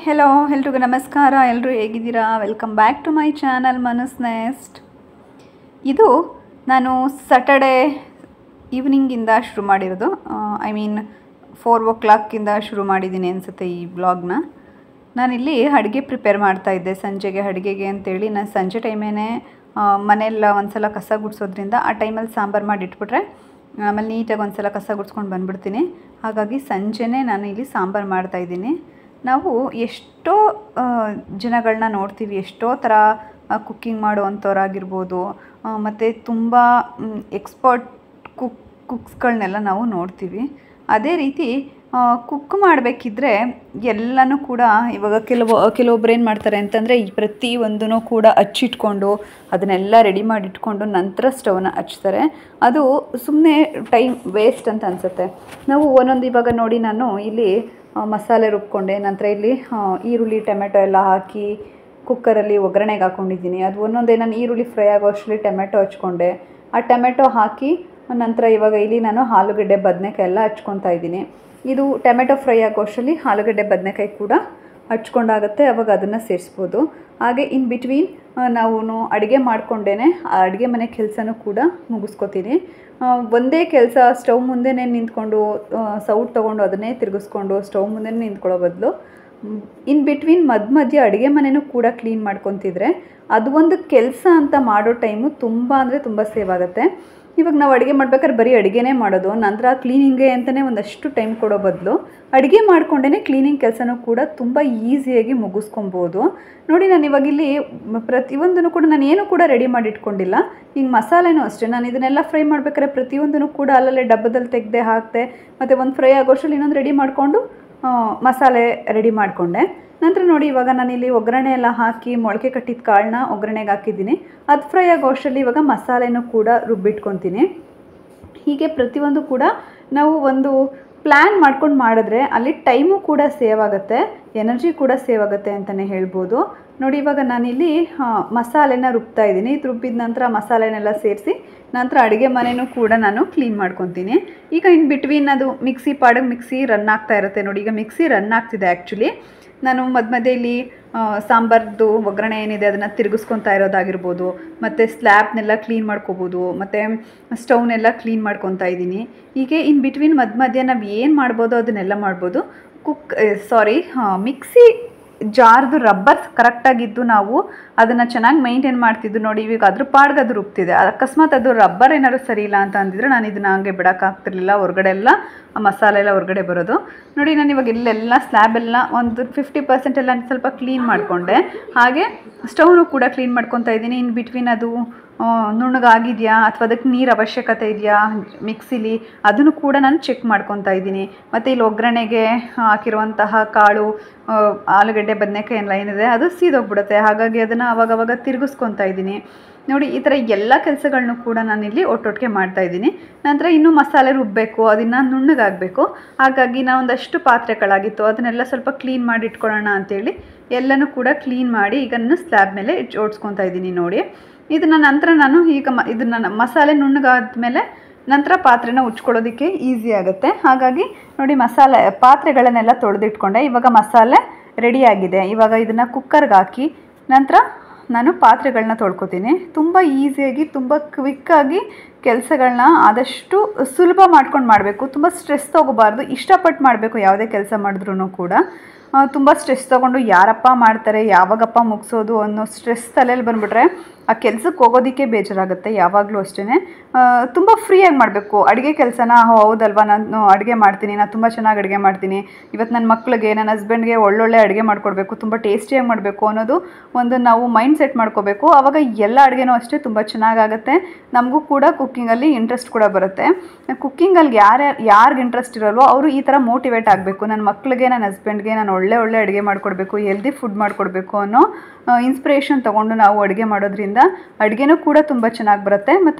hello ಎಲ್ರಿಗೂ ನಮಸ್ಕಾರ ಎಲ್ಲರೂ ಹೇಗಿದ್ದೀರಾ welcome back to my channel Manas nest ಇದು ನಾನು ಸಟರ್ಡೇ ಈವ್ನಿಂಗಿಂದ ಶುರು ಮಾಡಿರೋದು ಐ ಮೀನ್ ಫೋರ್ ಓ ಕ್ಲಾಕಿಂದ ಶುರು ಮಾಡಿದ್ದೀನಿ ಅನಿಸುತ್ತೆ ಈ ಬ್ಲಾಗ್ನ ನಾನಿಲ್ಲಿ ಅಡುಗೆ ಪ್ರಿಪೇರ್ ಮಾಡ್ತಾ ಇದ್ದೆ ಸಂಜೆಗೆ ಅಡುಗೆಗೆ ಅಂತೇಳಿ ನಾನು ಸಂಜೆ ಟೈಮೇನೆ ಮನೆಯೆಲ್ಲ ಒಂದ್ಸಲ ಕಸ ಗುಡಿಸೋದ್ರಿಂದ ಆ ಟೈಮಲ್ಲಿ ಸಾಂಬಾರು ಮಾಡಿ ಇಟ್ಬಿಟ್ರೆ ಆಮೇಲೆ ನೀಟಾಗಿ ಒಂದ್ಸಲ ಕಸ ಗುಡಿಸ್ಕೊಂಡು ಬಂದ್ಬಿಡ್ತೀನಿ ಹಾಗಾಗಿ ಸಂಜೆನೇ ನಾನು ಇಲ್ಲಿ ಸಾಂಬಾರು ಮಾಡ್ತಾಯಿದ್ದೀನಿ ನಾವು ಎಷ್ಟೋ ಜನಗಳನ್ನ ನೋಡ್ತೀವಿ ಎಷ್ಟೋ ಥರ ಕುಕ್ಕಿಂಗ್ ಮಾಡುವಂಥವ್ರಾಗಿರ್ಬೋದು ಮತ್ತು ತುಂಬ ಎಕ್ಸ್ಪರ್ಟ್ ಕುಕ್ ಕುಕ್ಸ್ಗಳನ್ನೆಲ್ಲ ನಾವು ನೋಡ್ತೀವಿ ಅದೇ ರೀತಿ ಕುಕ್ ಮಾಡಬೇಕಿದ್ರೆ ಎಲ್ಲನೂ ಕೂಡ ಇವಾಗ ಕೆಲವು ಕೆಲವೊಬ್ರು ಏನು ಮಾಡ್ತಾರೆ ಅಂತಂದರೆ ಈ ಪ್ರತಿ ಒಂದೂ ಕೂಡ ಹಚ್ಚಿಟ್ಕೊಂಡು ಅದನ್ನೆಲ್ಲ ರೆಡಿ ಮಾಡಿ ಇಟ್ಕೊಂಡು ನಂತರ ಸ್ಟವ್ನ ಹಚ್ತಾರೆ ಅದು ಸುಮ್ಮನೆ ಟೈಮ್ ವೇಸ್ಟ್ ಅಂತ ಅನಿಸುತ್ತೆ ನಾವು ಒಂದೊಂದು ಇವಾಗ ನೋಡಿ ನಾನು ಇಲ್ಲಿ ಮಸಾಲೆ ರುಬ್ಕೊಂಡೆ ನಂತರ ಇಲ್ಲಿ ಈರುಳ್ಳಿ ಟೊಮೆಟೊ ಎಲ್ಲ ಹಾಕಿ ಕುಕ್ಕರಲ್ಲಿ ಒಗ್ಗರಣೆಗೆ ಹಾಕ್ಕೊಂಡಿದ್ದೀನಿ ಅದು ಒಂದೊಂದೇ ನಾನು ಈರುಳ್ಳಿ ಫ್ರೈ ಆಗೋ ಅಷ್ಟರಲ್ಲಿ ಟೊಮೆಟೊ ಹಚ್ಕೊಂಡೆ ಆ ಟೊಮೆಟೊ ಹಾಕಿ ನಂತರ ಇವಾಗ ಇಲ್ಲಿ ನಾನು ಆಲೂಗಡ್ಡೆ ಬದನೆಕಾಯಿ ಎಲ್ಲ ಹಚ್ಕೊತಾ ಇದ್ದೀನಿ ಇದು ಟೊಮೆಟೊ ಫ್ರೈ ಆಗೋ ಅಷ್ಟರಲ್ಲಿ ಆಲೂಗಡ್ಡೆ ಬದನೆಕಾಯಿ ಕೂಡ ಹಚ್ಕೊಂಡಾಗುತ್ತೆ ಅವಾಗ ಅದನ್ನು ಸೇರಿಸ್ಬೋದು ಹಾಗೆ ಇನ್ ಬಿಟ್ವೀನ್ ನಾವು ಅಡುಗೆ ಮಾಡಿಕೊಂಡೇ ಆ ಅಡುಗೆ ಮನೆ ಕೆಲಸನೂ ಕೂಡ ಮುಗಿಸ್ಕೊತೀನಿ ಒಂದೇ ಕೆಲಸ ಸ್ಟವ್ ಮುಂದೆನೇ ನಿಂತ್ಕೊಂಡು ಸೌಟ್ ತೊಗೊಂಡು ಅದನ್ನೇ ತಿರುಗಿಸ್ಕೊಂಡು ಸ್ಟವ್ ಮುಂದೆ ನಿಂತ್ಕೊಳ್ಳೋ ಬದಲು ಇನ್ ಬಿಟ್ವೀನ್ ಮಧ್ಯ ಮಧ್ಯ ಅಡುಗೆ ಮನೆಯೂ ಕೂಡ ಕ್ಲೀನ್ ಮಾಡ್ಕೊತಿದ್ರೆ ಅದು ಒಂದು ಕೆಲಸ ಅಂತ ಮಾಡೋ ಟೈಮು ತುಂಬ ಅಂದರೆ ತುಂಬ ಸೇವ್ ಆಗುತ್ತೆ ಇವಾಗ ನಾವು ಅಡುಗೆ ಮಾಡ್ಬೇಕಾದ್ರೆ ಬರೀ ಅಡುಗೆನೇ ಮಾಡೋದು ನಂತರ ಕ್ಲೀನಿಂಗ್ಗೆ ಅಂತಲೇ ಒಂದಷ್ಟು ಟೈಮ್ ಕೊಡೋ ಬದಲು ಅಡುಗೆ ಮಾಡ್ಕೊಂಡೇ ಕ್ಲೀನಿಂಗ್ ಕೆಲಸನೂ ಕೂಡ ತುಂಬ ಈಸಿಯಾಗಿ ಮುಗಿಸ್ಕೊಬೋದು ನೋಡಿ ನಾನು ಇವಾಗ ಇಲ್ಲಿ ಪ್ರತಿಯೊಂದನ್ನು ಕೂಡ ನಾನು ಏನೂ ಕೂಡ ರೆಡಿ ಮಾಡಿ ಇಟ್ಕೊಂಡಿಲ್ಲ ಈಗ ಮಸಾಲೆನೂ ಅಷ್ಟೇ ನಾನು ಇದನ್ನೆಲ್ಲ ಫ್ರೈ ಮಾಡ್ಬೇಕಾದ್ರೆ ಪ್ರತಿಯೊಂದನ್ನು ಕೂಡ ಅಲ್ಲಲ್ಲೇ ಡಬ್ಬದಲ್ಲಿ ತೆಗೆದೆ ಹಾಕಿದೆ ಮತ್ತು ಒಂದು ಫ್ರೈ ಆಗೋಷ್ಟರಲ್ಲಿ ಇನ್ನೊಂದು ರೆಡಿ ಮಾಡಿಕೊಂಡು ಮಸಾಲೆ ರೆಡಿ ಮಾಡಿಕೊಂಡೆ ನಂತರ ನೋಡಿ ಇವಾಗ ನಾನಿಲ್ಲಿ ಒಗ್ಗರಣೆ ಎಲ್ಲ ಹಾಕಿ ಮೊಳಕೆ ಕಟ್ಟಿದ ಕಾಳನ್ನ ಒಗ್ಗರಣೆಗೆ ಹಾಕಿದ್ದೀನಿ ಅದು ಫ್ರೈ ಆಗೋ ಅಷ್ಟರಲ್ಲಿ ಇವಾಗ ಮಸಾಲೆನೂ ಕೂಡ ರುಬ್ಬಿಟ್ಕೊತೀನಿ ಹೀಗೆ ಪ್ರತಿಯೊಂದು ಕೂಡ ನಾವು ಒಂದು ಪ್ಲ್ಯಾನ್ ಮಾಡ್ಕೊಂಡು ಮಾಡಿದ್ರೆ ಅಲ್ಲಿ ಟೈಮು ಕೂಡ ಸೇವ್ ಆಗುತ್ತೆ ಎನರ್ಜಿ ಕೂಡ ಸೇವ್ ಆಗುತ್ತೆ ಅಂತಲೇ ಹೇಳ್ಬೋದು ನೋಡಿ ಇವಾಗ ನಾನಿಲ್ಲಿ ಮಸಾಲೆನ ರುಬ್ತಾ ಇದ್ದೀನಿ ಇದು ರುಬ್ಬಿದ ನಂತರ ಮಸಾಲೆನೆಲ್ಲ ಸೇರಿಸಿ ನಂತರ ಅಡುಗೆ ಮನೆಯೂ ಕೂಡ ನಾನು ಕ್ಲೀನ್ ಮಾಡ್ಕೊತೀನಿ ಈಗ ಇನ್ ಬಿಟ್ವೀನ್ ಅದು ಮಿಕ್ಸಿ ಪಾಡಿಗೆ ಮಿಕ್ಸಿ ರನ್ ಆಗ್ತಾ ಇರುತ್ತೆ ನೋಡಿ ಈಗ ಮಿಕ್ಸಿ ರನ್ ಆಗ್ತಿದೆ ಆ್ಯಕ್ಚುಲಿ ನಾನು ಮಧ್ಯ ಮಧ್ಯೆ ಇಲ್ಲಿ ಸಾಂಬಾರ್ದು ಒಗ್ಗರಣೆ ಏನಿದೆ ಅದನ್ನು ತಿರುಗಿಸ್ಕೊತಾ ಇರೋದಾಗಿರ್ಬೋದು ಮತ್ತು ಸ್ಲ್ಯಾಬ್ನೆಲ್ಲ ಕ್ಲೀನ್ ಮಾಡ್ಕೋಬೋದು ಮತ್ತು ಸ್ಟವ್ನೆಲ್ಲ ಕ್ಲೀನ್ ಮಾಡ್ಕೊತಾ ಇದ್ದೀನಿ ಹೀಗೆ ಇನ್ ಬಿಟ್ವೀನ್ ಮಧ್ಯ ಮಧ್ಯೆ ನಾವು ಏನು ಮಾಡ್ಬೋದು ಅದನ್ನೆಲ್ಲ ಮಾಡ್ಬೋದು ಕುಕ್ ಸಾರಿ ಮಿಕ್ಸಿ ಜಾರ್ದು ರಬ್ಬರ್ ಕರೆಕ್ಟಾಗಿದ್ದು ನಾವು ಅದನ್ನು ಚೆನ್ನಾಗಿ ಮೈಂಟೈನ್ ಮಾಡ್ತಿದ್ದು ನೋಡಿ ಈಗ ಅದ್ರ ಪಾಡ್ಗೆ ಅದು ರುಬ್ತಿದೆ ಅಕಸ್ಮಾತ್ ಅದು ರಬ್ಬರ್ ಏನಾದ್ರು ಸರಿ ಇಲ್ಲ ಅಂತ ಅಂದಿದ್ರೆ ನಾನು ಇದನ್ನು ಹಂಗೆ ಬಿಡೋಕ್ಕಾಗ್ತಿರ್ಲಿಲ್ಲ ಹೊರಗಡೆ ಎಲ್ಲ ಆ ಮಸಾಲೆ ಎಲ್ಲ ಹೊರಗಡೆ ಬರೋದು ನೋಡಿ ನಾನು ಇವಾಗ ಇಲ್ಲೆಲ್ಲ ಸ್ಲ್ಯಾಬೆಲ್ಲ ಒಂದು ಫಿಫ್ಟಿ ಪರ್ಸೆಂಟ್ ಎಲ್ಲ ಸ್ವಲ್ಪ ಕ್ಲೀನ್ ಮಾಡಿಕೊಂಡೆ ಹಾಗೆ ಸ್ಟವ್ನು ಕೂಡ ಕ್ಲೀನ್ ಮಾಡ್ಕೊತಾ ಇದ್ದೀನಿ ಇನ್ ಬಿಟ್ವೀನ್ ಅದು ನುಣ್ಣಗಾಗಿದೆಯಾ ಅಥವಾ ಅದಕ್ಕೆ ನೀರು ಅವಶ್ಯಕತೆ ಇದೆಯಾ ಮಿಕ್ಸಿಲಿ ಅದನ್ನು ಕೂಡ ನಾನು ಚೆಕ್ ಮಾಡ್ಕೊತಾ ಇದ್ದೀನಿ ಮತ್ತು ಇಲ್ಲಿ ಒಗ್ಗರಣೆಗೆ ಹಾಕಿರುವಂತಹ ಕಾಳು ಆಲೂಗಡ್ಡೆ ಬದನೆಕಾಯಿ ಎಲ್ಲ ಏನಿದೆ ಅದು ಸೀದೋಗ್ಬಿಡುತ್ತೆ ಹಾಗಾಗಿ ಅದನ್ನು ಅವಾಗವಾಗ ತಿರುಗಿಸ್ಕೊತಾ ಇದ್ದೀನಿ ನೋಡಿ ಈ ಥರ ಎಲ್ಲ ಕೆಲಸಗಳನ್ನೂ ಕೂಡ ನಾನಿಲ್ಲಿ ಒಟ್ಟೊಟ್ಟಿಗೆ ಮಾಡ್ತಾ ಇದ್ದೀನಿ ನಂತರ ಇನ್ನೂ ಮಸಾಲೆ ರುಬ್ಬಬೇಕು ಅದನ್ನು ನುಣ್ಣಗಾಗಬೇಕು ಹಾಗಾಗಿ ನಾನು ಒಂದಷ್ಟು ಪಾತ್ರೆಗಳಾಗಿತ್ತು ಅದನ್ನೆಲ್ಲ ಸ್ವಲ್ಪ ಕ್ಲೀನ್ ಮಾಡಿ ಇಟ್ಕೊಳ್ಳೋಣ ಅಂತೇಳಿ ಎಲ್ಲನೂ ಕೂಡ ಕ್ಲೀನ್ ಮಾಡಿ ಈಗ ನಾನು ಸ್ಲ್ಯಾಬ್ ಮೇಲೆ ಜೋಡಿಸ್ಕೊತಾ ಇದ್ದೀನಿ ನೋಡಿ ಇದನ್ನು ನಂತರ ನಾನು ಈಗ ಮ ಇದನ್ನು ಮಸಾಲೆ ನುಣ್ಣಗಾದ್ಮೇಲೆ ನಂತರ ಪಾತ್ರೆನ ಉಚ್ಕೊಳ್ಳೋದಕ್ಕೆ ಈಸಿ ಆಗುತ್ತೆ ಹಾಗಾಗಿ ನೋಡಿ ಮಸಾಲೆ ಪಾತ್ರೆಗಳನ್ನೆಲ್ಲ ತೊಳೆದಿಟ್ಕೊಂಡೆ ಇವಾಗ ಮಸಾಲೆ ರೆಡಿಯಾಗಿದೆ ಇವಾಗ ಇದನ್ನು ಕುಕ್ಕರ್ಗೆ ಹಾಕಿ ನಂತರ ನಾನು ಪಾತ್ರೆಗಳನ್ನ ತೊಳ್ಕೊತೀನಿ ತುಂಬ ಈಸಿಯಾಗಿ ತುಂಬ ಕ್ವಿಕ್ಕಾಗಿ ಕೆಲಸಗಳನ್ನ ಆದಷ್ಟು ಸುಲಭ ಮಾಡ್ಕೊಂಡು ಮಾಡಬೇಕು ತುಂಬ ಸ್ಟ್ರೆಸ್ ತೊಗೋಬಾರ್ದು ಇಷ್ಟಪಟ್ಟು ಮಾಡಬೇಕು ಯಾವುದೇ ಕೆಲಸ ಮಾಡಿದ್ರೂ ಕೂಡ ತುಂಬ ಸ್ಟ್ರೆಸ್ ತೊಗೊಂಡು ಯಾರಪ್ಪ ಮಾಡ್ತಾರೆ ಯಾವಾಗಪ್ಪ ಮುಗಿಸೋದು ಅನ್ನೋ ಸ್ಟ್ರೆಸ್ ತಲೆಯಲ್ಲಿ ಬಂದುಬಿಟ್ರೆ ಆ ಕೆಲ್ಸಕ್ಕೆ ಹೋಗೋದಕ್ಕೆ ಬೇಜಾರಾಗುತ್ತೆ ಯಾವಾಗಲೂ ಅಷ್ಟೇ ತುಂಬ ಫ್ರೀಯಾಗಿ ಮಾಡಬೇಕು ಅಡುಗೆ ಕೆಲಸನ ಹೌದಲ್ವಾ ನಾನು ಅಡುಗೆ ಮಾಡ್ತೀನಿ ನಾನು ತುಂಬ ಚೆನ್ನಾಗಿ ಅಡುಗೆ ಮಾಡ್ತೀನಿ ಇವತ್ತು ನನ್ನ ಮಕ್ಕಳಿಗೆ ನನ್ನ ಹಸ್ಬೆಂಡ್ಗೆ ಒಳ್ಳೊಳ್ಳೆ ಅಡುಗೆ ಮಾಡಿಕೊಡ್ಬೇಕು ತುಂಬ ಟೇಸ್ಟಿಯಾಗಿ ಮಾಡಬೇಕು ಅನ್ನೋದು ಒಂದು ನಾವು ಮೈಂಡ್ ಸೆಟ್ ಮಾಡ್ಕೋಬೇಕು ಆವಾಗ ಎಲ್ಲ ಅಡುಗೆನೂ ಅಷ್ಟೇ ತುಂಬ ಚೆನ್ನಾಗಾಗುತ್ತೆ ನಮಗೂ ಕೂಡ ಕುಕ್ಕಿಂಗಲ್ಲಿ ಇಂಟ್ರೆಸ್ಟ್ ಕೂಡ ಬರುತ್ತೆ ಕುಕ್ಕಿಂಗಲ್ಲಿ ಯಾರ್ಯಾರು ಯಾರಿಗೆ ಇಂಟ್ರೆಸ್ಟ್ ಇರೋಲ್ವೋ ಅವರು ಈ ಥರ ಮೋಟಿವೇಟ್ ಆಗಬೇಕು ನನ್ನ ಮಕ್ಕಳಿಗೆ ನನ್ನ ಹಸ್ಬೆಂಡ್ಗೆ ನಾನು ಒಳ್ಳೆ ಒಳ್ಳೆ ಅಡುಗೆ ಮಾಡಿಕೊಡ್ಬೇಕು ಹೆಲ್ದಿ ಫುಡ್ ಮಾಡಿಕೊಡ್ಬೇಕು ಅನ್ನೋ ಇನ್ಸ್ಪಿರೇಷನ್ ತೊಗೊಂಡು ನಾವು ಅಡುಗೆ ಮಾಡೋದ್ರಿಂದ ಅಡುಗೆನೂ ಕೂಡ ತುಂಬ ಚೆನ್ನಾಗಿ ಬರುತ್ತೆ ಮತ್ತು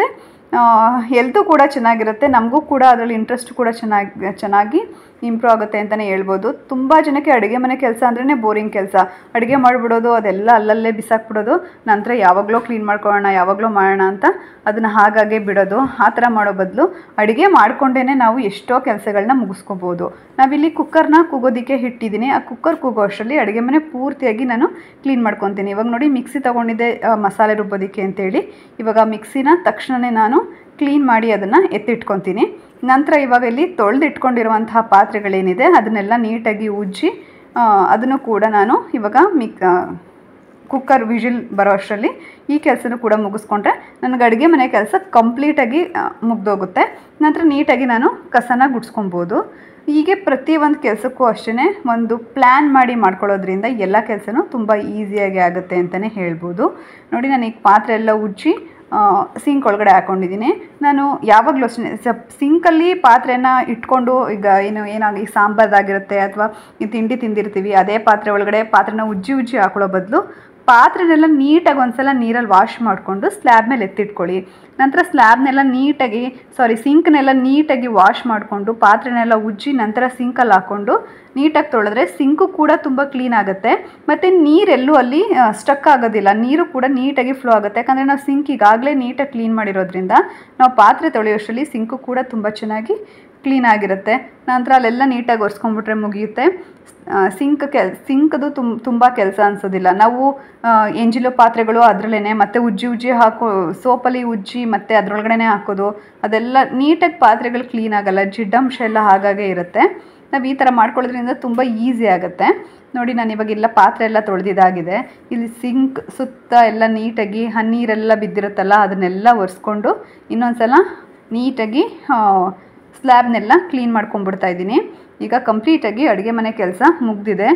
ಹೆಲ್ತು ಕೂಡ ಚೆನ್ನಾಗಿರುತ್ತೆ ನಮಗೂ ಕೂಡ ಅದರಲ್ಲಿ ಇಂಟ್ರೆಸ್ಟ್ ಕೂಡ ಚೆನ್ನಾಗಿ ಚೆನ್ನಾಗಿ ಇಂಪ್ರೂವ್ ಆಗುತ್ತೆ ಅಂತಲೇ ಹೇಳ್ಬೋದು ತುಂಬ ಜನಕ್ಕೆ ಅಡುಗೆ ಮನೆ ಕೆಲಸ ಅಂದ್ರೇ ಬೋರಿಂಗ್ ಕೆಲಸ ಅಡುಗೆ ಮಾಡಿಬಿಡೋದು ಅದೆಲ್ಲ ಅಲ್ಲಲ್ಲೇ ಬಿಸಾಕ್ಬಿಡೋದು ನಂತರ ಯಾವಾಗಲೂ ಕ್ಲೀನ್ ಮಾಡ್ಕೊಳ್ಳೋಣ ಯಾವಾಗಲೂ ಮಾಡೋಣ ಅಂತ ಅದನ್ನು ಹಾಗಾಗೆ ಬಿಡೋದು ಆ ಥರ ಮಾಡೋ ಬದಲು ಅಡುಗೆ ಮಾಡಿಕೊಂಡೇ ನಾವು ಎಷ್ಟೋ ಕೆಲಸಗಳನ್ನ ಮುಗಿಸ್ಕೋಬೋದು ನಾವಿಲ್ಲಿ ಕುಕ್ಕರ್ನ ಕೂಗೋದಕ್ಕೆ ಇಟ್ಟಿದ್ದೀನಿ ಆ ಕುಕ್ಕರ್ ಕೂಗೋ ಅಷ್ಟರಲ್ಲಿ ಅಡುಗೆ ಮನೆ ಪೂರ್ತಿಯಾಗಿ ನಾನು ಕ್ಲೀನ್ ಮಾಡ್ಕೊತೀನಿ ಇವಾಗ ನೋಡಿ ಮಿಕ್ಸಿ ತೊಗೊಂಡಿದ್ದೆ ಆ, ಮಸಾಲೆ ರುಬ್ಬೋದಕ್ಕೆ ಅಂತೇಳಿ ಇವಾಗ ಮಿಕ್ಸಿನ ತಕ್ಷಣವೇ ನಾನು ಕ್ಲೀನ್ ಮಾಡಿ ಅದನ್ನು ಎತ್ತಿಟ್ಕೊತೀನಿ ನಂತರ ಇವಾಗ ಇಲ್ಲಿ ತೊಳೆದಿಟ್ಕೊಂಡಿರುವಂತಹ ಪಾತ್ರೆಗಳೇನಿದೆ ಅದನ್ನೆಲ್ಲ ನೀಟಾಗಿ ಉಜ್ಜಿ ಆ, ಅದನ್ನು ಕೂಡ ನಾನು ಇವಾಗ ಮಿಕ್ ಆ, ಕುಕ್ಕರ್ ವಿಜಿಲ್ ಬರೋ ಅಷ್ಟರಲ್ಲಿ ಈ ಕೆಲಸನೂ ಕೂಡ ಮುಗಿಸ್ಕೊಂಡ್ರೆ ನನಗೆ ಅಡುಗೆ ಮನೆ ಕೆಲಸ ಕಂಪ್ಲೀಟಾಗಿ ಮುಗ್ದೋಗುತ್ತೆ ನಂತರ ನೀಟಾಗಿ ನಾನು ಕಸನ ಗುಡ್ಸ್ಕೊಬೋದು ಹೀಗೆ ಪ್ರತಿ ಒಂದು ಕೆಲಸಕ್ಕೂ ಅಷ್ಟೇ ಒಂದು ಪ್ಲ್ಯಾನ್ ಮಾಡಿ ಮಾಡ್ಕೊಳ್ಳೋದ್ರಿಂದ ಎಲ್ಲ ಕೆಲಸನೂ ತುಂಬ ಈಸಿಯಾಗಿ ಆಗುತ್ತೆ ಅಂತಲೇ ಹೇಳ್ಬೋದು ನೋಡಿ ನಾನು ಈಗ ಪಾತ್ರೆ ಎಲ್ಲ ಉಜ್ಜಿ ಸಿಂಕ್ ಒಳಗಡೆ ಹಾಕ್ಕೊಂಡಿದ್ದೀನಿ ನಾನು ಯಾವಾಗಲೂ ಅಷ್ಟೇ ಸಪ್ ಸಿಂಕಲ್ಲಿ ಪಾತ್ರೆನ ಇಟ್ಕೊಂಡು ಈಗ ಏನು ಏನಾಗಿ ಸಾಂಬಾರ್ದಾಗಿರುತ್ತೆ ಅಥವಾ ಈ ತಿಂಡಿ ತಿಂದಿರ್ತೀವಿ ಅದೇ ಪಾತ್ರೆ ಒಳಗಡೆ ಪಾತ್ರೆನ ಉಜ್ಜಿ ಉಜ್ಜಿ ಹಾಕೊಳ್ಳೋ ಬದಲು ಪಾತ್ರೆನೆಲ್ಲ ನೀಟಾಗಿ ಒಂದ್ಸಲ ನೀರಲ್ಲಿ ವಾಶ್ ಮಾಡಿಕೊಂಡು ಸ್ಲ್ಯಾಬ್ ಮೇಲೆ ಎತ್ತಿಟ್ಕೊಳ್ಳಿ ನಂತರ ಸ್ಲ್ಯಾಬ್ನೆಲ್ಲ ನೀಟಾಗಿ ಸಾರಿ ಸಿಂಕ್ನೆಲ್ಲ ನೀಟಾಗಿ ವಾಶ್ ಮಾಡಿಕೊಂಡು ಪಾತ್ರೆನೆಲ್ಲ ಉಜ್ಜಿ ನಂತರ ಸಿಂಕಲ್ಲಿ ಹಾಕ್ಕೊಂಡು ನೀಟಾಗಿ ತೊಳೆದ್ರೆ ಸಿಂಕು ಕೂಡ ತುಂಬ ಕ್ಲೀನ್ ಆಗುತ್ತೆ ಮತ್ತು ನೀರೆಲ್ಲೂ ಅಲ್ಲಿ ಸ್ಟಕ್ ಆಗೋದಿಲ್ಲ ನೀರು ಕೂಡ ನೀಟಾಗಿ ಫ್ಲೋ ಆಗುತ್ತೆ ಯಾಕಂದರೆ ನಾವು ಸಿಂಕ್ ಈಗಾಗಲೇ ನೀಟಾಗಿ ಕ್ಲೀನ್ ಮಾಡಿರೋದ್ರಿಂದ ನಾವು ಪಾತ್ರೆ ತೊಳೆಯೋಷ್ಟರಲ್ಲಿ ಸಿಂಕು ಕೂಡ ತುಂಬ ಚೆನ್ನಾಗಿ ಕ್ಲೀನ್ ಆಗಿರುತ್ತೆ ನಂತರ ಅಲ್ಲೆಲ್ಲ ನೀಟಾಗಿ ಒರೆಸ್ಕೊಂಡ್ಬಿಟ್ರೆ ಮುಗಿಯುತ್ತೆ ಸಿಂಕ್ ಕೆಲ್ ಸಿಂಕ್ದು ತುಂಬ ತುಂಬ ಕೆಲಸ ಅನಿಸೋದಿಲ್ಲ ನಾವು ಆ, ಎಂಜಿಲು ಪಾತ್ರೆಗಳು ಅದರಲ್ಲೇ ಮತ್ತೆ ಉಜ್ಜಿ ಉಜ್ಜಿ ಹಾಕೋ ಸೋಪಲ್ಲಿ ಉಜ್ಜಿ ಮತ್ತೆ ಅದರೊಳಗಡೆ ಹಾಕೋದು ಅದೆಲ್ಲ ನೀಟಾಗಿ ಪಾತ್ರೆಗಳು ಕ್ಲೀನ್ ಆಗಲ್ಲ ಜಿಡ್ಡಂಶ ಎಲ್ಲ ಹಾಗಾಗೆ ಇರುತ್ತೆ ನಾವು ಈ ಥರ ಮಾಡ್ಕೊಳ್ಳೋದ್ರಿಂದ ತುಂಬ ಈಸಿ ಆಗುತ್ತೆ ನೋಡಿ ನಾನು ಇವಾಗ ಎಲ್ಲ ಪಾತ್ರೆ ಎಲ್ಲ ತೊಳೆದಿದ್ದಾಗಿದೆ ಇಲ್ಲಿ ಸಿಂಕ್ ಸುತ್ತ ಎಲ್ಲ ನೀಟಾಗಿ ಹನ್ನೀರೆಲ್ಲ ಬಿದ್ದಿರುತ್ತಲ್ಲ ಅದನ್ನೆಲ್ಲ ಒರೆಸ್ಕೊಂಡು ಇನ್ನೊಂದ್ಸಲ ನೀಟಾಗಿ ಸ್ಲ್ಯಾಬ್ನೆಲ್ಲ ಕ್ಲೀನ್ ಮಾಡ್ಕೊಂಡ್ಬಿಡ್ತಾ ಇದ್ದೀನಿ ಈಗ ಕಂಪ್ಲೀಟಾಗಿ ಅಡುಗೆ ಮನೆ ಕೆಲಸ ಮುಗ್ದಿದೆ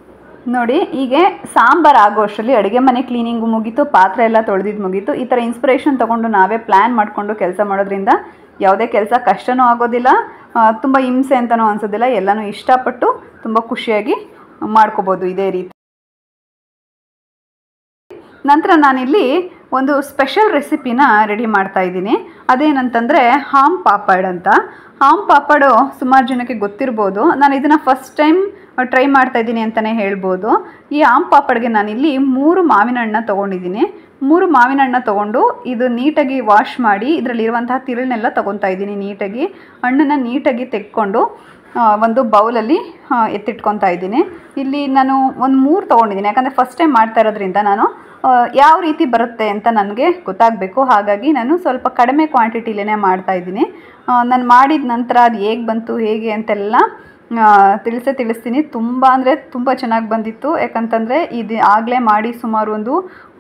ನೋಡಿ ಹೀಗೆ ಸಾಂಬಾರು ಆಗೋ ಅಷ್ಟರಲ್ಲಿ ಅಡುಗೆ ಮನೆ ಕ್ಲೀನಿಂಗು ಮುಗೀತು ಪಾತ್ರೆ ಎಲ್ಲ ತೊಳೆದಿದ್ದು ಮುಗೀತು ಈ ಥರ ಇನ್ಸ್ಪಿರೇಷನ್ ತೊಗೊಂಡು ನಾವೇ ಪ್ಲ್ಯಾನ್ ಮಾಡಿಕೊಂಡು ಕೆಲಸ ಮಾಡೋದ್ರಿಂದ ಯಾವುದೇ ಕೆಲಸ ಕಷ್ಟನೂ ಆಗೋದಿಲ್ಲ ತುಂಬ ಹಿಂಸೆ ಅಂತಲೂ ಅನಿಸೋದಿಲ್ಲ ಎಲ್ಲನೂ ಇಷ್ಟಪಟ್ಟು ತುಂಬ ಖುಷಿಯಾಗಿ ಮಾಡ್ಕೋಬೋದು ಇದೇ ರೀತಿ ನಂತರ ನಾನಿಲ್ಲಿ ಒಂದು ಸ್ಪೆಷಲ್ ರೆಸಿಪಿನ ರೆಡಿ ಮಾಡ್ತಾ ಇದ್ದೀನಿ ಅದೇನಂತಂದರೆ ಹಾಮ್ ಪಾಪಡ್ ಅಂತ ಹಾಮ್ ಪಾಪಡು ಸುಮಾರು ಜನಕ್ಕೆ ಗೊತ್ತಿರ್ಬೋದು ನಾನು ಇದನ್ನು ಫಸ್ಟ್ ಟೈಮ್ ಟ್ರೈ ಮಾಡ್ತಾ ಇದ್ದೀನಿ ಅಂತಲೇ ಹೇಳ್ಬೋದು ಈ ಆಮ್ ಪಾಪಡ್ಗೆ ನಾನಿಲ್ಲಿ ಮೂರು ಮಾವಿನ ಹಣ್ಣ ತೊಗೊಂಡಿದ್ದೀನಿ ಮೂರು ಮಾವಿನ ಹಣ್ಣ ತೊಗೊಂಡು ಇದು ನೀಟಾಗಿ ವಾಶ್ ಮಾಡಿ ಇದರಲ್ಲಿರುವಂತಹ ತಿರುಳನ್ನೆಲ್ಲ ತೊಗೊತಾ ಇದ್ದೀನಿ ನೀಟಾಗಿ ಹಣ್ಣನ್ನು ನೀಟಾಗಿ ತೆಕ್ಕೊಂಡು ಆ, ಒಂದು ಬೌಲಲ್ಲಿ ಆ, ಎತ್ತಿಟ್ಕೊತಾ ಇದ್ದೀನಿ ಇಲ್ಲಿ ನಾನು ಒಂದು ಮೂರು ತೊಗೊಂಡಿದ್ದೀನಿ ಯಾಕಂದರೆ ಫಸ್ಟ್ ಟೈಮ್ ಮಾಡ್ತಾ ಇರೋದ್ರಿಂದ ನಾನು ಆ, ಯಾವ ರೀತಿ ಬರುತ್ತೆ ಅಂತ ನನಗೆ ಗೊತ್ತಾಗಬೇಕು ಹಾಗಾಗಿ ನಾನು ಸ್ವಲ್ಪ ಕಡಿಮೆ ಕ್ವಾಂಟಿಟಿಲೇ ಮಾಡ್ತಾ ಇದ್ದೀನಿ ನಾನು ಮಾಡಿದ ನಂತರ ಅದು ಹೇಗೆ ಬಂತು ಹೇಗೆ ಅಂತೆಲ್ಲ ಆ, ತಿಳಿಸೇ ತಿಳಿಸ್ತೀನಿ ತುಂಬ ಅಂದರೆ ತುಂಬ ಚೆನ್ನಾಗಿ ಬಂದಿತ್ತು ಯಾಕಂತಂದರೆ ಇದು ಆಗಲೇ ಮಾಡಿ ಸುಮಾರು ಒಂದು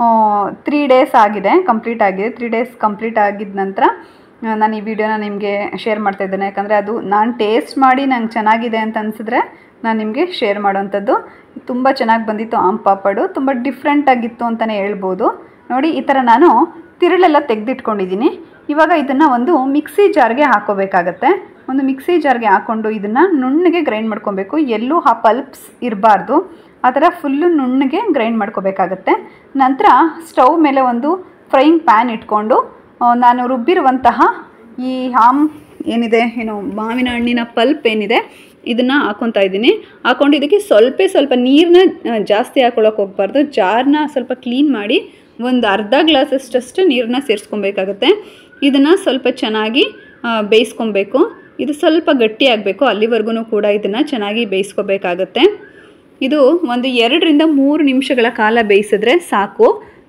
ತ್ರೀ ಡೇಸ್ ಆಗಿದೆ ಕಂಪ್ಲೀಟ್ ಆಗಿದೆ ತ್ರೀ ಡೇಸ್ ಕಂಪ್ಲೀಟ್ ಆಗಿದ ನಂತರ ಆ, ನಾನು ಈ ವಿಡಿಯೋನ ನಿಮಗೆ ಶೇರ್ ಮಾಡ್ತಾ ಇದ್ದೇನೆ ಯಾಕಂದರೆ ಅದು ನಾನು ಟೇಸ್ಟ್ ಮಾಡಿ ನಂಗೆ ಚೆನ್ನಾಗಿದೆ ಅಂತ ಅನಿಸಿದ್ರೆ ನಾನು ನಿಮಗೆ ಶೇರ್ ಮಾಡೋವಂಥದ್ದು ತುಂಬ ಚೆನ್ನಾಗಿ ಬಂದಿತ್ತು ಆಮ್ ಪಾಪಡು ತುಂಬ ಡಿಫ್ರೆಂಟ್ ಆಗಿತ್ತು ಅಂತಲೇ ಹೇಳ್ಬೋದು ನೋಡಿ ಈ ಥರ ನಾನು ತಿರುಳೆಲ್ಲ ತೆಗೆದಿಟ್ಕೊಂಡಿದ್ದೀನಿ ಇವಾಗ ಇದನ್ನು ಒಂದು ಮಿಕ್ಸಿ ಜಾರ್ಗೆ ಹಾಕೋಬೇಕಾಗತ್ತೆ ಒಂದು ಮಿಕ್ಸಿ ಜಾರ್ಗೆ ಹಾಕ್ಕೊಂಡು ಇದನ್ನು ನುಣ್ಣಗೆ ಗ್ರೈಂಡ್ ಮಾಡ್ಕೊಬೇಕು ಎಲ್ಲೂ ಆ ಪಲ್ಪ್ಸ್ ಇರಬಾರ್ದು ಆ ಥರ ಫುಲ್ಲು ನುಣ್ಣಗೆ ಗ್ರೈಂಡ್ ಮಾಡ್ಕೋಬೇಕಾಗತ್ತೆ ನಂತರ ಸ್ಟವ್ ಮೇಲೆ ಒಂದು ಫ್ರೈಯಿಂಗ್ ಪ್ಯಾನ್ ಇಟ್ಕೊಂಡು ಆ, ನಾನು ರುಬ್ಬಿರುವಂತಹ ಈ ಹಾಮ್ ಏನಿದೆ ಏನು ಮಾವಿನ ಹಣ್ಣಿನ ಪಲ್ಪ್ ಏನಿದೆ ಇದನ್ನು ಹಾಕೊತಾ ಇದ್ದೀನಿ ಹಾಕೊಂಡು ಇದಕ್ಕೆ ಸ್ವಲ್ಪ ಸ್ವಲ್ಪ ನೀರನ್ನ ಜಾಸ್ತಿ ಹಾಕೊಳ್ಳೋಕೆ ಹೋಗ್ಬಾರ್ದು ಜಾರ್ನ ಸ್ವಲ್ಪ ಕ್ಲೀನ್ ಮಾಡಿ ಒಂದು ಅರ್ಧ ಗ್ಲಾಸಷ್ಟಷ್ಟು ನೀರನ್ನ ಸೇರಿಸ್ಕೊಬೇಕಾಗತ್ತೆ ಇದನ್ನು ಸ್ವಲ್ಪ ಚೆನ್ನಾಗಿ ಆ, ಬೇಯಿಸ್ಕೊಬೇಕು ಇದು ಸ್ವಲ್ಪ ಗಟ್ಟಿ ಆಗಬೇಕು ಅಲ್ಲಿವರೆಗೂ ಕೂಡ ಇದನ್ನು ಚೆನ್ನಾಗಿ ಬೇಯಿಸ್ಕೋಬೇಕಾಗತ್ತೆ ಇದು ಒಂದು ಎರಡರಿಂದ ಮೂರು ನಿಮಿಷಗಳ ಕಾಲ ಬೇಯಿಸಿದ್ರೆ ಸಾಕು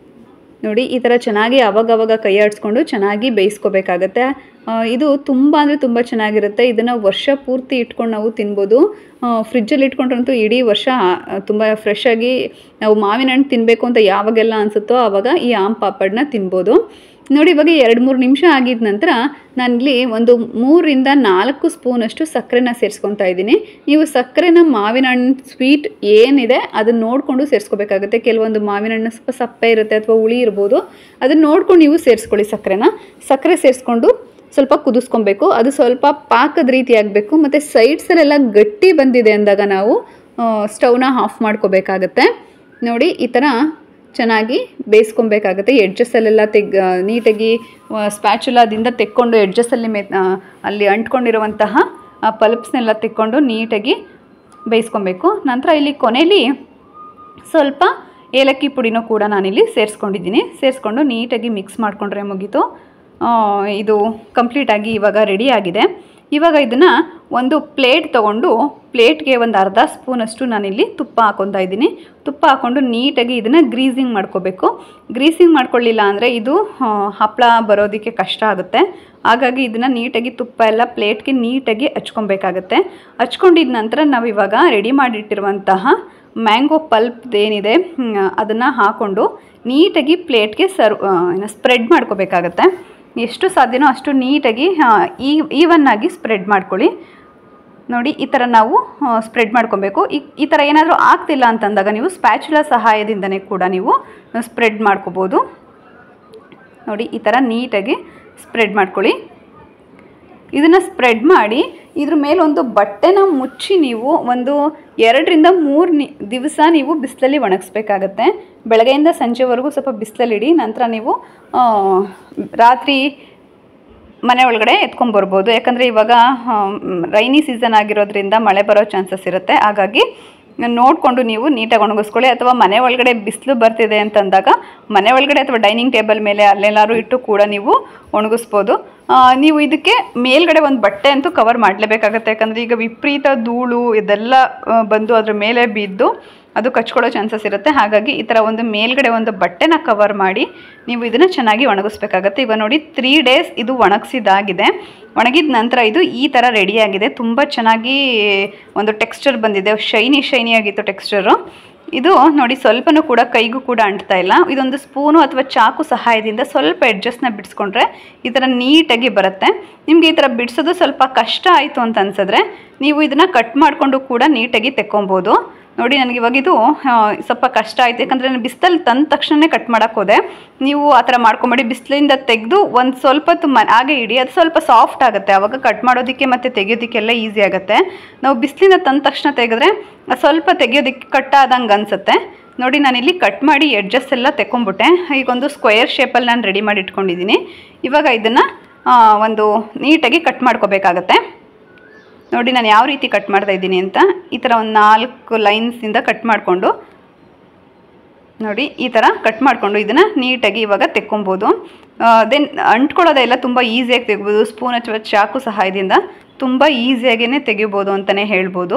ನೋಡಿ ಈ ಥರ ಚೆನ್ನಾಗಿ ಅವಾಗವಾಗ ಕೈ ಆಡಿಸ್ಕೊಂಡು ಚೆನ್ನಾಗಿ ಬೇಯಿಸ್ಕೋಬೇಕಾಗತ್ತೆ ಆ, ಇದು ತುಂಬ ಅಂದರೆ ತುಂಬ ಚೆನ್ನಾಗಿರುತ್ತೆ ಇದನ್ನು ವರ್ಷ ಪೂರ್ತಿ ಇಟ್ಕೊಂಡು ನಾವು ತಿನ್ಬೋದು ಫ್ರಿಜ್ಜಲ್ಲಿ ಇಟ್ಕೊಂಡ್ರಂತೂ ಇಡೀ ವರ್ಷ ಆ, ತುಂಬ ಫ್ರೆಶ್ ಆಗಿ ನಾವು ಮಾವಿನ ಹಣ್ಣು ತಿನ್ನಬೇಕು ಅಂತ ಯಾವಾಗೆಲ್ಲ ಅನಿಸುತ್ತೋ ಆವಾಗ ಈ ಆಮ್ ಪಾಪಡ್ನ ತಿನ್ಬೋದು ನೋಡಿ ಇವಾಗ ಎರಡು ಮೂರು ನಿಮಿಷ ಆಗಿದ ನಂತರ ನಾನಿಲ್ಲಿ ಒಂದು ಮೂರಿಂದ ನಾಲ್ಕು ಸ್ಪೂನಷ್ಟು ಸಕ್ಕರೆನ ಸೇರಿಸ್ಕೊತಾ ಇದ್ದೀನಿ ನೀವು ಸಕ್ಕರೆನ ಮಾವಿನ ಹಣ್ಣು ಸ್ವೀಟ್ ಏನಿದೆ ಅದನ್ನ ನೋಡಿಕೊಂಡು ಸೇರಿಸ್ಕೋಬೇಕಾಗುತ್ತೆ ಕೆಲವೊಂದು ಮಾವಿನ ಹಣ್ಣು ಸ್ವಲ್ಪ ಸಪ್ಪೆ ಇರುತ್ತೆ ಅಥವಾ ಹುಳಿ ಇರ್ಬೋದು ಅದನ್ನ ನೋಡ್ಕೊಂಡು ನೀವು ಸೇರಿಸ್ಕೊಳ್ಳಿ ಸಕ್ಕರೆನ ಸಕ್ಕರೆ ಸೇರಿಸ್ಕೊಂಡು ಸ್ವಲ್ಪ ಕುದಿಸ್ಕೊಬೇಕು ಅದು ಸ್ವಲ್ಪ ಪಾಕದ ರೀತಿ ಆಗಬೇಕು ಮತ್ತು ಸೈಡ್ಸಲ್ಲೆಲ್ಲ ಗಟ್ಟಿ ಬಂದಿದೆ ಅಂದಾಗ ನಾವು ಸ್ಟವ್ನ ಆಫ್ ಮಾಡ್ಕೋಬೇಕಾಗತ್ತೆ ನೋಡಿ ಈ ಥರ ಚೆನ್ನಾಗಿ ಬೇಯಿಸ್ಕೊಬೇಕಾಗತ್ತೆ ಎಡ್ಜಸ್ಸಲ್ಲೆಲ್ಲ ತೆಗ್ ನೀಟಾಗಿ ಸ್ಪ್ಯಾಚುಲಾದಿಂದ ತೆಕ್ಕೊಂಡು ಎಡ್ಜಸ್ಸಲ್ಲಿ ಮೆ ಆ, ಅಲ್ಲಿ ಅಂಟ್ಕೊಂಡಿರುವಂತಹ ಪಲ್ಪ್ಸ್ನೆಲ್ಲ ತೆಕ್ಕೊಂಡು ನೀಟಾಗಿ ಬೇಯಿಸ್ಕೊಬೇಕು ನಂತರ ಇಲ್ಲಿ ಕೊನೆಯಲ್ಲಿ ಸ್ವಲ್ಪ ಏಲಕ್ಕಿ ಪುಡಿನೂ ಕೂಡ ನಾನಿಲ್ಲಿ ಸೇರಿಸ್ಕೊಂಡಿದ್ದೀನಿ ಸೇರಿಸ್ಕೊಂಡು ನೀಟಾಗಿ ಮಿಕ್ಸ್ ಮಾಡಿಕೊಂಡ್ರೆ ಮುಗೀತು ಆ, ಇದು ಕಂಪ್ಲೀಟಾಗಿ ಇವಾಗ ರೆಡಿ ಆಗಿದೆ ಇವಾಗ ಇದನ್ನು ಒಂದು ಪ್ಲೇಟ್ ತೊಗೊಂಡು ಪ್ಲೇಟ್ಗೆ ಒಂದು ಅರ್ಧ ಸ್ಪೂನಷ್ಟು ನಾನಿಲ್ಲಿ ತುಪ್ಪ ಹಾಕೊತಾ ಇದ್ದೀನಿ ತುಪ್ಪ ಹಾಕ್ಕೊಂಡು ನೀಟಾಗಿ ಇದನ್ನು ಗ್ರೀಸಿಂಗ್ ಮಾಡ್ಕೋಬೇಕು ಗ್ರೀಸಿಂಗ್ ಮಾಡ್ಕೊಳ್ಳಿಲ್ಲ ಅಂದರೆ ಇದು ಆ, ಹಪ್ಪಳ ಬರೋದಕ್ಕೆ ಕಷ್ಟ ಆಗುತ್ತೆ ಹಾಗಾಗಿ ಇದನ್ನು ನೀಟಾಗಿ ತುಪ್ಪ ಎಲ್ಲ ಪ್ಲೇಟ್ಗೆ ನೀಟಾಗಿ ಹಚ್ಕೊಬೇಕಾಗತ್ತೆ ಹಚ್ಕೊಂಡಿದ ನಂತರ ನಾವು ಇವಾಗ ರೆಡಿ ಮಾಡಿಟ್ಟಿರುವಂತಹ ಮ್ಯಾಂಗೋ ಪಲ್ಪ್ ಏನಿದೆ ಅದನ್ನು ಹಾಕ್ಕೊಂಡು ನೀಟಾಗಿ ಪ್ಲೇಟ್ಗೆ ಸರ್ವ್ ಏನು ಸ್ಪ್ರೆಡ್ ಮಾಡ್ಕೋಬೇಕಾಗತ್ತೆ ಎಷ್ಟು ಸಾಧ್ಯನೋ ಅಷ್ಟು ನೀಟಾಗಿ ಈ ಈವನ್ ಆಗಿ ಸ್ಪ್ರೆಡ್ ಮಾಡ್ಕೊಳ್ಳಿ ನೋಡಿ ಈ ಥರ ನಾವು ಸ್ಪ್ರೆಡ್ ಮಾಡ್ಕೊಬೇಕು ಈ ಈ ಥರ ಏನಾದರೂ ಆಗ್ತಿಲ್ಲ ಅಂತಂದಾಗ ನೀವು ಸ್ಪ್ಯಾಚುಲ ಸಹಾಯದಿಂದನೇ ಕೂಡ ನೀವು ಸ್ಪ್ರೆಡ್ ಮಾಡ್ಕೋಬೋದು ನೋಡಿ ಈ ಥರ ನೀಟಾಗಿ ಸ್ಪ್ರೆಡ್ ಮಾಡ್ಕೊಳ್ಳಿ ಇದನ್ನು ಸ್ಪ್ರೆಡ್ ಮಾಡಿ ಇದ್ರ ಮೇಲೊಂದು ಬಟ್ಟೆನ ಮುಚ್ಚಿ ನೀವು ಒಂದು ಎರಡರಿಂದ ಮೂರು ನಿ ದಿವಸ ನೀವು ಬಿಸಿಲಲ್ಲಿ ಒಣಗಿಸ್ಬೇಕಾಗತ್ತೆ ಬೆಳಗ್ಗೆಯಿಂದ ಸಂಜೆವರೆಗೂ ಸ್ವಲ್ಪ ಬಿಸಿಲಲ್ಲಿಡಿ ನಂತರ ನೀವು ಆ, ರಾತ್ರಿ ಮನೆ ಒಳಗಡೆ ಎತ್ಕೊಂಡ್ಬರ್ಬೋದು ಯಾಕಂದರೆ ಇವಾಗ ರೈನಿ ಸೀಸನ್ ಆಗಿರೋದ್ರಿಂದ ಮಳೆ ಬರೋ ಚಾನ್ಸಸ್ ಇರುತ್ತೆ ಹಾಗಾಗಿ ನೋಡಿಕೊಂಡು ನೀವು ನೀಟಾಗಿ ಒಣಗಿಸ್ಕೊಳ್ಳಿ ಅಥವಾ ಮನೆ ಒಳಗಡೆ ಬಿಸಿಲು ಬರ್ತಿದೆ ಅಂತಂದಾಗ ಮನೆ ಒಳಗಡೆ ಅಥವಾ ಡೈನಿಂಗ್ ಟೇಬಲ್ ಮೇಲೆ ಅಲ್ಲೆಲ್ಲಾರು ಇಟ್ಟು ಕೂಡ ನೀವು ಒಣಗಿಸ್ಬೋದು ಆ, ನೀವು ಇದಕ್ಕೆ ಮೇಲ್ಗಡೆ ಒಂದು ಬಟ್ಟೆ ಅಂತೂ ಕವರ್ ಮಾಡಲೇಬೇಕಾಗತ್ತೆ ಯಾಕಂದರೆ ಈಗ ವಿಪರೀತ ಧೂಳು ಇದೆಲ್ಲ ಆ, ಬಂದು ಅದ್ರ ಮೇಲೆ ಬಿದ್ದು ಅದು ಕಚ್ಕೊಳ್ಳೋ ಚಾನ್ಸಸ್ ಇರುತ್ತೆ ಹಾಗಾಗಿ ಈ ಥರ ಒಂದು ಮೇಲ್ಗಡೆ ಒಂದು ಬಟ್ಟೆನ ಕವರ್ ಮಾಡಿ ನೀವು ಇದನ್ನು ಚೆನ್ನಾಗಿ ಒಣಗಿಸ್ಬೇಕಾಗತ್ತೆ ಇವಾಗ ನೋಡಿ ತ್ರೀ ಡೇಸ್ ಇದು ಒಣಗಿಸಿದಾಗಿದೆ ಒಣಗಿದ ನಂತರ ಇದು ಈ ಥರ ರೆಡಿಯಾಗಿದೆ ತುಂಬ ಚೆನ್ನಾಗಿ ಒಂದು ಟೆಕ್ಸ್ಚರ್ ಬಂದಿದೆ ಶೈನಿ ಶೈನಿ ಆಗಿತ್ತು ಟೆಕ್ಸ್ಚರು ಇದು ನೋಡಿ ಸ್ವಲ್ಪನೂ ಕೂಡ ಕೈಗೂ ಕೂಡ ಅಂಟ್ತಾ ಇಲ್ಲ ಇದೊಂದು ಸ್ಪೂನು ಅಥವಾ ಚಾಕು ಸಹಾಯದಿಂದ ಸ್ವಲ್ಪ ಎಡ್ಜಸ್ಟ್ನ ಬಿಡಿಸ್ಕೊಂಡ್ರೆ ಈ ಥರ ನೀಟಾಗಿ ಬರುತ್ತೆ ನಿಮಗೆ ಈ ಥರ ಬಿಡಿಸೋದು ಸ್ವಲ್ಪ ಕಷ್ಟ ಆಯಿತು ಅಂತ ಅನ್ಸಿದ್ರೆ ನೀವು ಇದನ್ನು ಕಟ್ ಮಾಡಿಕೊಂಡು ಕೂಡ ನೀಟಾಗಿ ತೆಕ್ಕೊಬೋದು ನೋಡಿ ನನಗೆ ಇವಾಗ ಇದು ಆ, ಸ್ವಲ್ಪ ಕಷ್ಟ ಆಯಿತು ಯಾಕಂದರೆ ನಾನು ಬಿಸಿಲಲ್ಲಿ ತಂದ ತಕ್ಷಣನೇ ಕಟ್ ಮಾಡೋಕ್ಕೆ ಹೋದೆ ನೀವು ಆ ಥರ ಮಾಡ್ಕೊಂಬೇಡಿ ಬಿಸಿಲಿಂದ ತೆಗೆದು ಒಂದು ಸ್ವಲ್ಪ ಹೊತ್ತು ಮ ಹಾಗೆ ಇಡಿ ಅದು ಸ್ವಲ್ಪ ಸಾಫ್ಟ್ ಆಗುತ್ತೆ ಆವಾಗ ಕಟ್ ಮಾಡೋದಕ್ಕೆ ಮತ್ತು ತೆಗೆಯೋದಕ್ಕೆಲ್ಲ ಈಸಿ ಆಗುತ್ತೆ ನಾವು ಬಿಸಿಲಿಂದ ತಂದ ತಕ್ಷಣ ತೆಗೆದ್ರೆ ಅದು ಸ್ವಲ್ಪ ತೆಗೆಯೋದಕ್ಕೆ ಕಟ್ ಆದಂಗೆ ಅನಿಸುತ್ತೆ ನೋಡಿ ನಾನಿಲ್ಲಿ ಕಟ್ ಮಾಡಿ ಎಡ್ಜಸ್ ಎಲ್ಲ ತೆಕ್ಕೊಂಬಿಟ್ಟೆ ಈಗ ಒಂದು ಸ್ಕ್ವೇರ್ ಶೇಪಲ್ಲಿ ನಾನು ರೆಡಿ ಮಾಡಿ ಇಟ್ಕೊಂಡಿದ್ದೀನಿ ಇವಾಗ ಇದನ್ನು ಒಂದು ನೀಟಾಗಿ ಕಟ್ ಮಾಡ್ಕೋಬೇಕಾಗತ್ತೆ ನೋಡಿ ನಾನು ಯಾವ ರೀತಿ ಕಟ್ ಮಾಡ್ತಾ ಇದ್ದೀನಿ ಅಂತ ಈ ಥರ ಒಂದು ನಾಲ್ಕು ಲೈನ್ಸಿಂದ ಕಟ್ ಮಾಡಿಕೊಂಡು ನೋಡಿ ಈ ಥರ ಕಟ್ ಮಾಡಿಕೊಂಡು ಇದನ್ನು ನೀಟಾಗಿ ಇವಾಗ ತೆಕ್ಕೊಬೋದು ದೆನ್ ಅಂಟ್ಕೊಳ್ಳೋದೆಲ್ಲ ತುಂಬ ಈಸಿಯಾಗಿ ತೆಗಿಬೋದು ಸ್ಪೂನ್ ಅಥವಾ ಚಾಕು ಸಹಾಯದಿಂದ ತುಂಬ ಈಸಿಯಾಗೇ ತೆಗಿಬೋದು ಅಂತಲೇ ಹೇಳ್ಬೋದು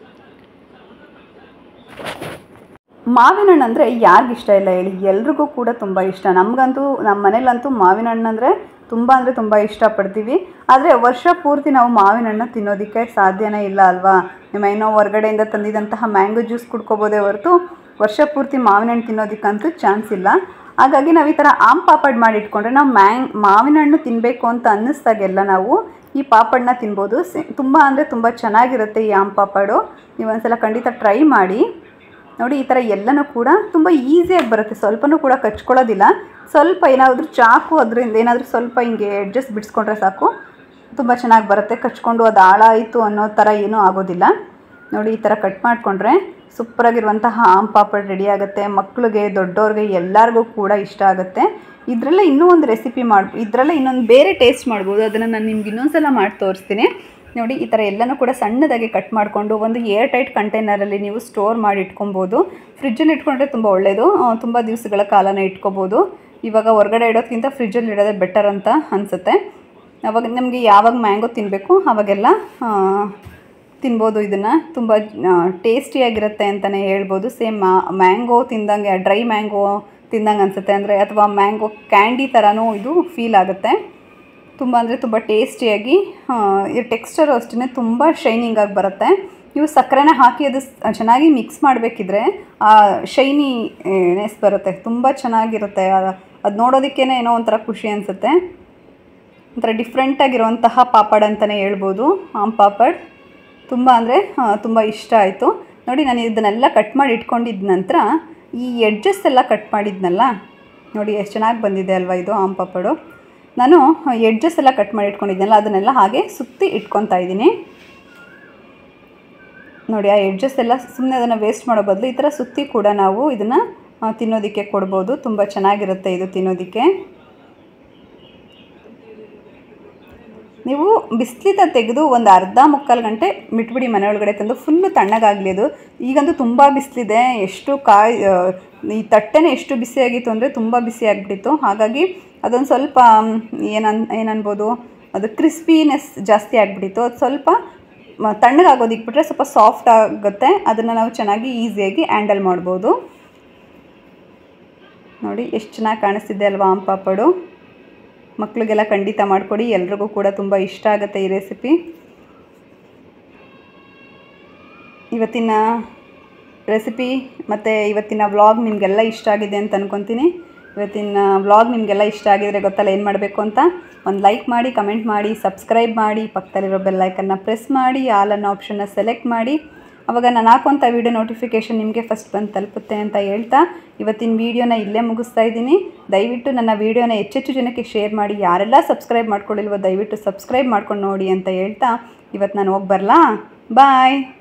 ಮಾವಿನ ಹಣ್ಣು ಅಂದರೆ ಯಾರಿಗಿಷ್ಟ ಇಲ್ಲ ಹೇಳಿ ಎಲ್ರಿಗೂ ಕೂಡ ತುಂಬ ಇಷ್ಟ ನಮಗಂತೂ ನಮ್ಮ ಮನೇಲಂತೂ ಮಾವಿನ ಹಣ್ಣು ಅಂದರೆ ತುಂಬ ಅಂದರೆ ತುಂಬ ಇಷ್ಟಪಡ್ತೀವಿ ಆದರೆ ವರ್ಷ ಪೂರ್ತಿ ನಾವು ಮಾವಿನ ಹಣ್ಣು ತಿನ್ನೋದಕ್ಕೆ ಸಾಧ್ಯನೇ ಇಲ್ಲ ಅಲ್ವಾ ನಿಮ್ಮ ಏನೋ ಹೊರಗಡೆಯಿಂದ ತಂದಿದಂತಹ ಮ್ಯಾಂಗೋ ಜ್ಯೂಸ್ ಕುಡ್ಕೋಬೋದೇ ಹೊರತು ವರ್ಷ ಪೂರ್ತಿ ಮಾವಿನ ಹಣ್ಣು ತಿನ್ನೋದಕ್ಕಂತೂ ಚಾನ್ಸ್ ಇಲ್ಲ ಹಾಗಾಗಿ ನಾವು ಈ ಥರ ಆಮ್ ಪಾಪಡ್ ಮಾಡಿ ಇಟ್ಕೊಂಡ್ರೆ ನಾವು ಮ್ಯಾಂಗ್ ಮಾವಿನ ಹಣ್ಣು ತಿನ್ನಬೇಕು ಅಂತ ಅನ್ನಿಸ್ದಾಗೆಲ್ಲ ನಾವು ಈ ಪಾಪಡ್ನ ತಿನ್ಬೋದು ಸಿ- ತುಂಬ ಅಂದರೆ ತುಂಬ ಚೆನ್ನಾಗಿರುತ್ತೆ ಈ ಆಮ್ ಪಾಪಡು ನೀವು ಒಂದ್ಸಲ ಖಂಡಿತ ಟ್ರೈ ಮಾಡಿ ನೋಡಿ ಈ ಥರ ಎಲ್ಲನೂ ಕೂಡ ತುಂಬ ಈಸಿಯಾಗಿ ಬರುತ್ತೆ ಸ್ವಲ್ಪನೂ ಕೂಡ ಕಚ್ಕೊಳ್ಳೋದಿಲ್ಲ ಸ್ವಲ್ಪ ಏನಾದರೂ ಚಾಕು ಅದರಿಂದ ಏನಾದರೂ ಸ್ವಲ್ಪ ಹಿಂಗೆ ಅಡ್ಜಸ್ಟ್ ಬಿಡಿಸ್ಕೊಂಡ್ರೆ ಸಾಕು ತುಂಬ ಚೆನ್ನಾಗಿ ಬರುತ್ತೆ ಕಚ್ಕೊಂಡು ಅದು ಹಾಳಾಯಿತು ಅನ್ನೋ ಥರ ಏನೂ ಆಗೋದಿಲ್ಲ ನೋಡಿ ಈ ಥರ ಕಟ್ ಮಾಡಿಕೊಂಡ್ರೆ ಸೂಪರಾಗಿರುವಂತಹ ಆಮ್ ಪಾಪಡ್ ರೆಡಿ ಆಗುತ್ತೆ ಮಕ್ಕಳಿಗೆ ದೊಡ್ಡವ್ರಿಗೆ ಎಲ್ಲರಿಗೂ ಕೂಡ ಇಷ್ಟ ಆಗುತ್ತೆ ಇದರಲ್ಲೇ ಇನ್ನೂ ಒಂದು ರೆಸಿಪಿ ಮಾಡಿ ಇದರಲ್ಲೇ ಇನ್ನೊಂದು ಬೇರೆ ಟೇಸ್ಟ್ ಮಾಡ್ಬೋದು ಅದನ್ನು ನಾನು ನಿಮ್ಗೆ ಇನ್ನೊಂದ್ಸಲ ಮಾಡಿ ತೋರಿಸ್ತೀನಿ ನೋಡಿ ಈ ಥರ ಎಲ್ಲನೂ ಕೂಡ ಸಣ್ಣದಾಗಿ ಕಟ್ ಮಾಡಿಕೊಂಡು ಒಂದು ಏರ್ ಟೈಟ್ ಕಂಟೈನರಲ್ಲಿ ನೀವು ಸ್ಟೋರ್ ಮಾಡಿ ಇಟ್ಕೊಬೋದು ಫ್ರಿಜ್ಜಲ್ಲಿ ಇಟ್ಕೊಂಡ್ರೆ ತುಂಬ ಒಳ್ಳೆಯದು ತುಂಬ ದಿವಸಗಳ ಕಾಲನ ಇಟ್ಕೋಬೋದು ಇವಾಗ ಹೊರಗಡೆ ಇಡೋದ್ಕಿಂತ ಫ್ರಿಜ್ಜಲ್ಲಿ ಇಡೋದೇ ಬೆಟರ್ ಅಂತ ಅನಿಸುತ್ತೆ ಅವಾಗ ನಮಗೆ ಯಾವಾಗ ಮ್ಯಾಂಗೋ ತಿನ್ನಬೇಕು ಆವಾಗೆಲ್ಲ ಆ, ತಿನ್ಬೋದು ಇದನ್ನು ತುಂಬ ಟೇಸ್ಟಿಯಾಗಿರುತ್ತೆ ಅಂತಲೇ ಹೇಳ್ಬೋದು ಸೇಮ್ ಮ್ಯಾಂಗೋ ತಿಂದಂಗೆ ಡ್ರೈ ಮ್ಯಾಂಗೋ ತಿಂದಂಗೆ ಅನಿಸುತ್ತೆ ಅಂದರೆ ಅಥವಾ ಮ್ಯಾಂಗೋ ಕ್ಯಾಂಡಿ ಥರನೂ ಇದು ಫೀಲ್ ಆಗುತ್ತೆ ತುಂಬ ಅಂದರೆ ತುಂಬ ಟೇಸ್ಟಿಯಾಗಿ ಈ ಟೆಕ್ಸ್ಚರು ಅಷ್ಟೇ ತುಂಬ ಶೈನಿಂಗ್ ಆಗಿ ಬರುತ್ತೆ ನೀವು ಸಕ್ಕರೆನ ಹಾಕಿ ಅದು ಸ್- ಚೆನ್ನಾಗಿ ಮಿಕ್ಸ್ ಮಾಡಬೇಕಿದ್ರೆ ಶೈನಿ ನೆಸ್ ಬರುತ್ತೆ ತುಂಬ ಚೆನ್ನಾಗಿರುತ್ತೆ ಅದು ನೋಡೋದಕ್ಕೇ ಏನೋ ಒಂಥರ ಖುಷಿ ಅನಿಸುತ್ತೆ ಒಂಥರ ಡಿಫ್ರೆಂಟಾಗಿರುವಂತಹ ಪಾಪಡ್ ಅಂತಲೇ ಹೇಳ್ಬೋದು ಆಮ್ ಪಾಪಡ್ ತುಂಬ ಅಂದರೆ ತುಂಬ ಇಷ್ಟ ಆಯಿತು ನೋಡಿ ನಾನು ಇದನ್ನೆಲ್ಲ ಕಟ್ ಮಾಡಿ ಇಟ್ಕೊಂಡಿದ್ದ ನಂತರ ಈ ಎಡ್ಜಸ್ ಎಲ್ಲ ಕಟ್ ಮಾಡಿದ್ನಲ್ಲ ನೋಡಿ ಎಷ್ಟು ಚೆನ್ನಾಗಿ ಬಂದಿದೆ ಅಲ್ವಾ ಇದು ಆಮ್ ಪಾಪಡು ನಾನು ಎಡ್ಜಸ್ ಎಲ್ಲ ಕಟ್ ಮಾಡಿ ಇಟ್ಕೊಂಡಿದ್ನಲ್ಲ ಅದನ್ನೆಲ್ಲ ಹಾಗೆ ಸುತ್ತಿ ಇಟ್ಕೊತಾ ಇದ್ದೀನಿ ನೋಡಿ ಆ ಎಡ್ಜಸ್ ಎಲ್ಲ ಸುಮ್ಮನೆ ಅದನ್ನು ವೇಸ್ಟ್ ಮಾಡೋ ಬದಲು ಈ ಥರ ಸುತ್ತಿ ಕೂಡ ನಾವು ಇದನ್ನು ತಿನ್ನೋದಕ್ಕೆ ಕೊಡ್ಬೋದು ತುಂಬ ಚೆನ್ನಾಗಿರುತ್ತೆ ಇದು ತಿನ್ನೋದಕ್ಕೆ ನೀವು ಬಿಸಿಲಿಂದ ತೆಗೆದು ಒಂದು ಅರ್ಧ ಮುಕ್ಕಾಲು ಗಂಟೆ ಬಿಟ್ಬಿಡಿ ಮನೆ ಒಳಗಡೆ ತಂದು ಫುಲ್ಲು ತಣ್ಣಗಾಗಲಿ ಅದು ಈಗಂತೂ ತುಂಬ ಬಿಸಿಲಿದೆ ಎಷ್ಟು ಕಾಯಿ ಆ, ಈ ತಟ್ಟೆನೇ ಎಷ್ಟು ಬಿಸಿಯಾಗಿತ್ತು ಅಂದರೆ ತುಂಬ ಬಿಸಿ ಆಗಿಬಿಟ್ಟಿತ್ತು ಹಾಗಾಗಿ ಅದೊಂದು ಸ್ವಲ್ಪ ಏನನ್ ಏನನ್ಬೋದು ಅದು ಕ್ರಿಸ್ಪಿನೆಸ್ ಜಾಸ್ತಿ ಆಗಿಬಿಟ್ಟಿತ್ತು ಅದು ಸ್ವಲ್ಪ ಮ- ತಣ್ಣಗಾಗೋದು ಇಟ್ಬಿಟ್ರೆ ಸ್ವಲ್ಪ ಸಾಫ್ಟ್ ಆಗುತ್ತೆ ಅದನ್ನು ನಾವು ಚೆನ್ನಾಗಿ ಈಸಿಯಾಗಿ ಹ್ಯಾಂಡಲ್ ಮಾಡ್ಬೋದು ನೋಡಿ ಎಷ್ಟು ಚೆನ್ನಾಗಿ ಕಾಣಿಸ್ತಿದೆ ಅಲ್ವಾ ಆಮ್ ಪಾಪಡು ಮಕ್ಕಳಿಗೆಲ್ಲ ಖಂಡಿತ ಮಾಡಿಕೊಡಿ ಎಲ್ರಿಗೂ ಕೂಡ ತುಂಬ ಇಷ್ಟ ಆಗುತ್ತೆ ಈ ರೆಸಿಪಿ ಇವತ್ತಿನ ರೆಸಿಪಿ ಮತ್ತು ಇವತ್ತಿನ ವ್ಲಾಗ್ ನಿಮಗೆಲ್ಲ ಇಷ್ಟ ಆಗಿದೆ ಅಂತ ಅನ್ಕೊತೀನಿ ಇವತ್ತಿನ ವ್ಲಾಗ್ ನಿಮಗೆಲ್ಲ ಇಷ್ಟ ಆಗಿದರೆ ಗೊತ್ತಲ್ಲ ಏನು ಮಾಡಬೇಕು ಅಂತ ಒಂದು ಲೈಕ್ ಮಾಡಿ ಕಮೆಂಟ್ ಮಾಡಿ ಸಬ್ಸ್ಕ್ರೈಬ್ ಮಾಡಿ ಪಕ್ಕದಲ್ಲಿರೋ ಬೆಲ್ಲೈಕನ್ನ ಪ್ರೆಸ್ ಮಾಡಿ ಆಲ್ ಅನ್ನೋ ಆಪ್ಷನ್ನ ಸೆಲೆಕ್ಟ್ ಮಾಡಿ ಅವಾಗ ನಾನು ಹಾಕುವಂಥ ವೀಡಿಯೋ ನೋಟಿಫಿಕೇಷನ್ ನಿಮಗೆ ಫಸ್ಟ್ ಬಂದು ತಲುಪುತ್ತೆ ಅಂತ ಹೇಳ್ತಾ ಇವತ್ತಿನ ವೀಡಿಯೋನ ಇಲ್ಲೇ ಮುಗಿಸ್ತಾ ಇದ್ದೀನಿ ದಯವಿಟ್ಟು ನನ್ನ ವೀಡಿಯೋನ ಹೆಚ್ಚೆಚ್ಚು ಜನಕ್ಕೆ ಶೇರ್ ಮಾಡಿ ಯಾರೆಲ್ಲ ಸಬ್ಸ್ಕ್ರೈಬ್ ಮಾಡ್ಕೊಳ್ಳಿಲ್ವೋ ದಯವಿಟ್ಟು ಸಬ್ಸ್ಕ್ರೈಬ್ ಮಾಡ್ಕೊಂಡು ನೋಡಿ ಅಂತ ಹೇಳ್ತಾ ಇವತ್ತು ನಾನು ಹೋಗಿ ಬರಲಾ ಬಾಯ್